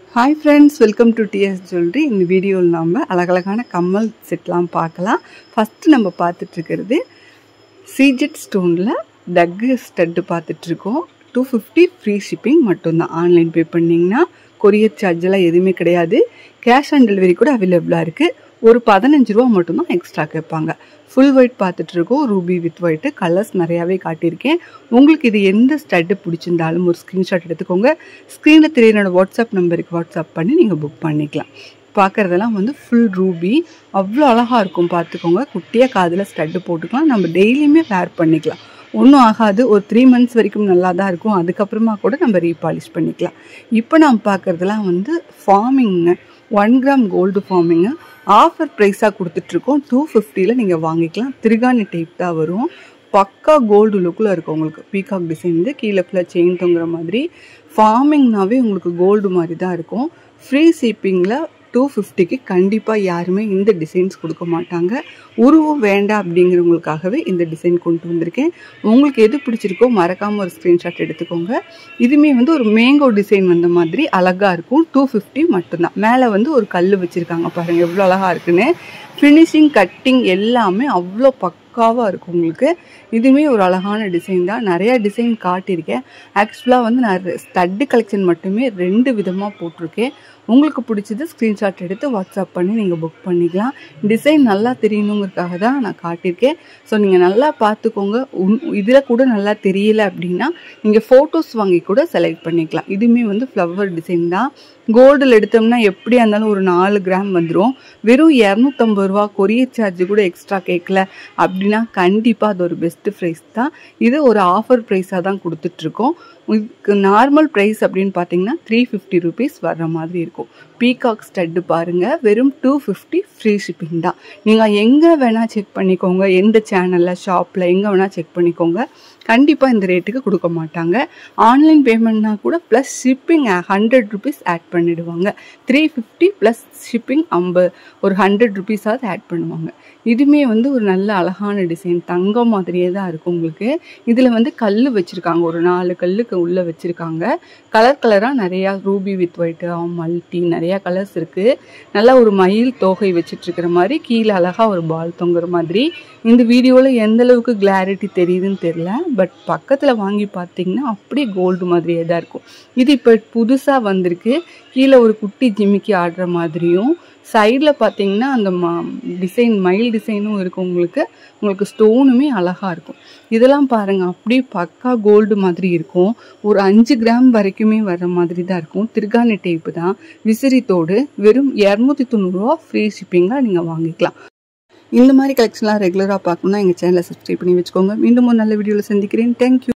hi friends welcome to DS jewellery இந்த வீடியோவில் நம்ம அழகழகான கம்மல் செட்லாம் பார்க்கலாம் ஃபஸ்ட்டு நம்ம பார்த்துட்ருக்கிறது சீஜெட் ஸ்டோனில் டக்கு ஸ்டட்டு பார்த்துட்ருக்கோம் டூ ஃபிஃப்டி ஃப்ரீ ஷிப்பிங் மட்டும்தான் ஆன்லைன் பே பண்ணிங்கன்னா கொரியர் சார்ஜெல்லாம் எதுவுமே கிடையாது கேஷ் ஆன் டெலிவரி கூட அவைலபிளாக இருக்குது ஒரு பதினஞ்சு ரூபா மட்டும்தான் எக்ஸ்ட்ரா கேட்பாங்க ஃபுல் ஒயிட் பார்த்துட்ருக்கோம் ரூபி வித் ஒயிட்டு கலர்ஸ் நிறையாவே காட்டியிருக்கேன் உங்களுக்கு இது எந்த ஸ்டட்டு பிடிச்சிருந்தாலும் ஒரு ஸ்க்ரீன்ஷாட் எடுத்துக்கோங்க ஸ்க்ரீனில் தெரியனோட வாட்ஸ்அப் நம்பருக்கு வாட்ஸ்அப் பண்ணி நீங்கள் புக் பண்ணிக்கலாம் பார்க்குறதெல்லாம் வந்து ஃபுல் ரூபி அவ்வளோ அழகாக இருக்கும் பார்த்துக்கோங்க குட்டியாக காதில் ஸ்டட்டு போட்டுக்கலாம் நம்ம டெய்லியுமே வேர் பண்ணிக்கலாம் ஒன்றும் ஆகாது ஒரு த்ரீ மந்த்ஸ் வரைக்கும் நல்லா தான் இருக்கும் அதுக்கப்புறமா கூட நம்ம ரீபாலிஷ் பண்ணிக்கலாம் இப்போ நாம் பார்க்குறதுலாம் வந்து forming one gram gold forming offer ப்ரைஸாக கொடுத்துட்ருக்கோம் டூ ஃபிஃப்டியில் நீங்கள் வாங்கிக்கலாம் திருகாணி டைப் தான் வரும் பக்கா கோல்டு லுக்கில் இருக்கும் உங்களுக்கு பீகாக் டிசைன் வந்து கீழே ஃபுல்லாக செயின் தொங்குற மாதிரி ஃபார்மிங்னாவே உங்களுக்கு கோல்டு மாதிரி தான் இருக்கும் ஃப்ரீ ஷிப்பிங்கில் டூ ஃபிஃப்டிக்கு கண்டிப்பாக யாருமே இந்த டிசைன்ஸ் கொடுக்க மாட்டாங்க உருவம் வேண்டாம் அப்படிங்கிறவங்களுக்காகவே இந்த டிசைன் கொண்டு வந்திருக்கேன் உங்களுக்கு எது பிடிச்சிருக்கோ மறக்காமல் ஒரு ஸ்க்ரீன்ஷாட் எடுத்துக்கோங்க இதுவுமே வந்து ஒரு மேங்கோ டிசைன் வந்த மாதிரி அழகாக இருக்கும் டூ ஃபிஃப்டி மட்டும்தான் மேலே வந்து ஒரு கல் வச்சுருக்காங்க பாருங்கள் எவ்வளோ அழகாக இருக்குன்னு ஃபினிஷிங் கட்டிங் எல்லாமே அவ்வளோ பக்காவாக இருக்கும் உங்களுக்கு இதுவுமே ஒரு அழகான டிசைன் தான் நிறையா டிசைன் காட்டியிருக்கேன் ஆக்சுவலாக வந்து நான் ஸ்டட்டு கலெக்ஷன் மட்டுமே ரெண்டு விதமாக போட்டிருக்கேன் உங்களுக்கு பிடிச்சது ஸ்க்ரீன்ஷாட் எடுத்து வாட்ஸ்அப் பண்ணி நீங்கள் புக் பண்ணிக்கலாம் டிசைன் நல்லா தெரியணுங்கிறதுக்காக தான் நான் காட்டியிருக்கேன் ஸோ நீங்கள் நல்லா பார்த்துக்கோங்க உன் இதில் கூட நல்லா தெரியல அப்படின்னா நீங்கள் ஃபோட்டோஸ் வாங்கி கூட செலக்ட் பண்ணிக்கலாம் இதுவுமே வந்து ஃப்ளவர் டிசைன் தான் கோல்டில் எடுத்தோம்னா எப்படியா இருந்தாலும் ஒரு நாலு கிராம் வந்துடும் வெறும் இரநூத்தம்பது ரூபா கொரியர் சார்ஜ் கூட எக்ஸ்ட்ரா கேட்கல அப்படின்னா கண்டிப்பாக அது ஒரு பெஸ்ட்டு ப்ரைஸ் தான் இது ஒரு ஆஃபர் ப்ரைஸாக தான் கொடுத்துட்ருக்கோம் இதுக்கு நார்மல் ப்ரைஸ் அப்படின்னு பார்த்தீங்கன்னா த்ரீ ஃபிஃப்டி ருபீஸ் வர்ற மாதிரி இருக்கும் பீகாக் ஸ்டட்டு பாருங்கள் வெறும் டூ ஃபிஃப்டி ஃப்ரீ ஷிப்பிங் தான் நீங்கள் எங்கே வேணால் செக் பண்ணிக்கோங்க எந்த சேனலில் ஷாப்பில் எங்கே வேணால் செக் பண்ணிக்கோங்க கண்டிப்பாக இந்த ரேட்டுக்கு கொடுக்க மாட்டாங்க ஆன்லைன் பேமெண்ட்னா கூட plus shipping hundred rupees add பண்ணிடுவாங்க த்ரீ ஃபிஃப்டி ப்ளஸ் ஷிப்பிங் ஐம்பது ஒரு ஹண்ட்ரட் ருபீஸாவது ஆட் பண்ணுவாங்க இதுவுமே வந்து ஒரு நல்ல அழகான டிசைன் தங்கம் மாதிரியே தான் இருக்கும் உங்களுக்கு இதில் வந்து கல் வச்சுருக்காங்க ஒரு நாலு கல்லுக்கு உள்ளே வச்சுருக்காங்க கலர் கலராக நிறையா ரூபி வித் ஒயிட்டு மல்டி நிறையா கலர்ஸ் இருக்குது நல்லா ஒரு மயில் தோகை வச்சிட்ருக்கிற மாதிரி கீழே அழகாக ஒரு பால் தொங்குற மாதிரி இந்த வீடியோவில் எந்த அளவுக்கு கிளாரிட்டி தெரியுதுன்னு தெரில பட் பக்கத்தில் வாங்கி பார்த்தீங்கன்னா அப்படியே கோல்டு மாதிரியே தான் இருக்கும் இது இப்போ புதுசாக வந்திருக்கு கீழே ஒரு குட்டி ஜிமிக்கி ஆடுற மாதிரியும் சைடில் பார்த்தீங்கன்னா அந்த ம டிசைன் மயில் டிசைனும் இருக்கும் உங்களுக்கு உங்களுக்கு ஸ்டோனுமே அழகாக இருக்கும் இதெல்லாம் பாருங்கள் அப்படியே பக்கா கோல்டு மாதிரி இருக்கும் ஒரு அஞ்சு கிராம் வரைக்குமே வர மாதிரி தான் இருக்கும் திருகாணி டைப்பு தான் விசிறி தோடு வெறும் இரநூத்தி தொண்ணூறுரூவா ஃப்ரீ ஷிப்பிங்காக நீங்கள் வாங்கிக்கலாம் இந்த மாதிரி கலெக்ஷன்லாம் ரெகுலராக பார்க்கணுன்னா எங்கள் சேனலை சப்ஸ்கிரைப் பண்ணி வச்சுக்கோங்க மீண்டும் ஒரு நல்ல வீடியோவில் சந்திக்கிறேன் தேங்க்யூ